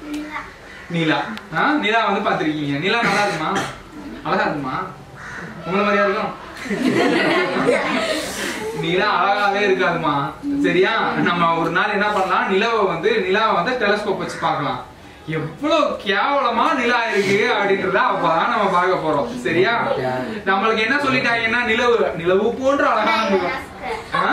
நீலா ஆ நிலா வந்து பாத்திருக்கீங்க நிலா நல்லா இருக்குமா அழகா இருக்குமா உங்களை மாதிரியா இருக்கும் நிலா அழகாவே இருக்காதுமா சரியா நம்ம ஒரு நாள் என்ன பண்ணலாம் நிலவை வந்து நிலாவை வந்து டெலஸ்கோப் வச்சு பார்க்கலாம் எவ்வளவு கேவலமா நிலா இருக்கு அப்படின்றத அப்பதான் நம்ம பார்க்க போறோம் சரியா நம்மளுக்கு என்ன சொல்லிட்டாங்கன்னா நிலவு நிலவு போன்ற அழகான நிலம் ஆ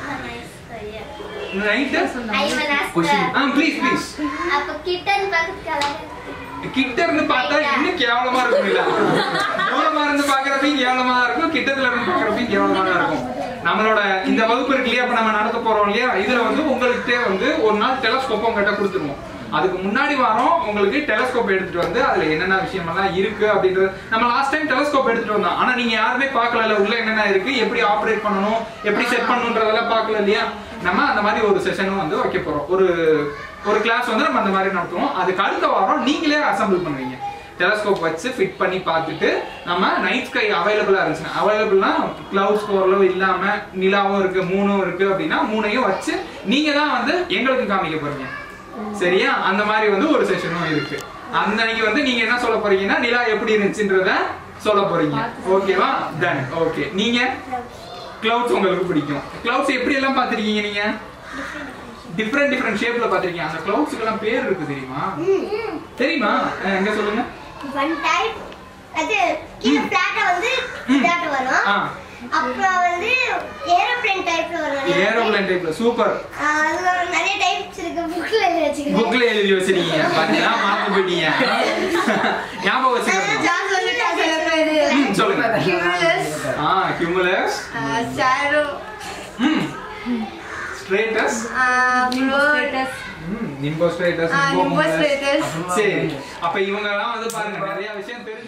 நைட்டு ஆ ப்ளீஸ் ப்ளீஸ் அப்ப கிட்டன் பக்கத்து கலர் கிட்ட இருந்து பார்த்தா இன்னும் கேவலமா இருக்கும் இல்ல தூரமா இருந்து பாக்குறப்பையும் கேவலமா தான் இருக்கும் கிட்டத்துல இருந்து பாக்குறப்பையும் கேவலமா தான் இருக்கும் நம்மளோட இந்த வகுப்பு இருக்கு இல்லையா இப்ப நம்ம நடத்த போறோம் இல்லையா இதுல வந்து உங்கள்கிட்ட வந்து ஒரு நாள் டெலஸ்கோப் உங்ககிட்ட கொடுத்துருவோம் அதுக்கு முன்னாடி வாரம் உங்களுக்கு டெலஸ்கோப் எடுத்துட்டு வந்து அதுல என்னென்ன விஷயமெல்லாம் இருக்கு அப்படின்றது நம்ம லாஸ்ட் டைம் டெலஸ்கோப் எடுத்துட்டு வந்தோம் ஆனா நீங்க யாருமே பார்க்கல உள்ள என்னென்ன இருக்கு எப்படி ஆப்ரேட் பண்ணணும் எப்படி செட் பண்ணணுன்றதெல்லாம் பார்க்கல இல்லையா நம்ம அந்த மாதிரி ஒரு செஷனும் வந்து வைக்க போறோம் ஒரு ஒரு கிளாஸ் வந்து நம்ம அந்த மாதிரி நடத்துவோம் அதுக்கு அடுத்த வாரம் நீங்களே அசம்பிள் பண்ணுவீங்க டெலஸ்கோப் வச்சு ஃபிட் பண்ணி பார்த்துட்டு நம்ம நைட் ஸ்கை அவைலபிளா இருந்துச்சுன்னா அவைலபிள்னா கிளவுட்ஸ் ஓரளவு இல்லாம நிலாவும் இருக்கு மூணும் இருக்கு அப்படின்னா மூணையும் வச்சு நீங்க தான் வந்து எங்களுக்கு காமிக்க போறீங்க சரியா அந்த மாதிரி வந்து ஒரு செஷனும் இருக்கு அந்த அன்னைக்கு வந்து நீங்க என்ன சொல்ல போறீங்கன்னா நிலா எப்படி இருந்துச்சுன்றத சொல்ல போறீங்க ஓகேவா டன் ஓகே நீங்க கிளவுட்ஸ் உங்களுக்கு பிடிக்கும் கிளவுட்ஸ் எப்படி எல்லாம் பாத்திருக்கீங்க நீங்க டிஃப்ரெண்ட் டிஃப்ரெண்ட் ஷேப்ல பாத்திருக்கீங்க அந்த கிளவுட்ஸ்க்கு எல்லாம் பேர் இருக்கு தெரியுமா தெரியுமா அஹ் எங்க சொல்லுங்க ஒன் டைப் அது கீழ பிளாட்டா வந்து இதாட்ட வரும் ஆ அப்புறம் வந்து ஏரோப்ளேன் டைப்ல வரும் நிறைய ஏரோப்ளேன் டைப்ல சூப்பர் ஆ, அது ஒரு நிறைய டைப்ஸ் இருக்கு புக்ல எழுதி வச்சுக்கிறேன் புக்ல எழுதி வச்சிருக்கீங்க பாத்தீங்களா மறந்து போயிட்டீங்க ஞாபகம் வச்சுக்கோங்க நான் சொல்லிட்டேன் சில பேரு ம், சொல்லுங்க Cumulus, ஆ கியூமுலஸ் uh, Sparrow, ம் ஸ்ட்ரேட்டஸ் uh, Bird, ம் நிம்போஸ்ட்ரேட்டஸ் uh, Nimbostratus. சரி அப்ப இவங்க எல்லாம் வந்து பாருங்க நிறைய விஷயம் தெரிஞ்சு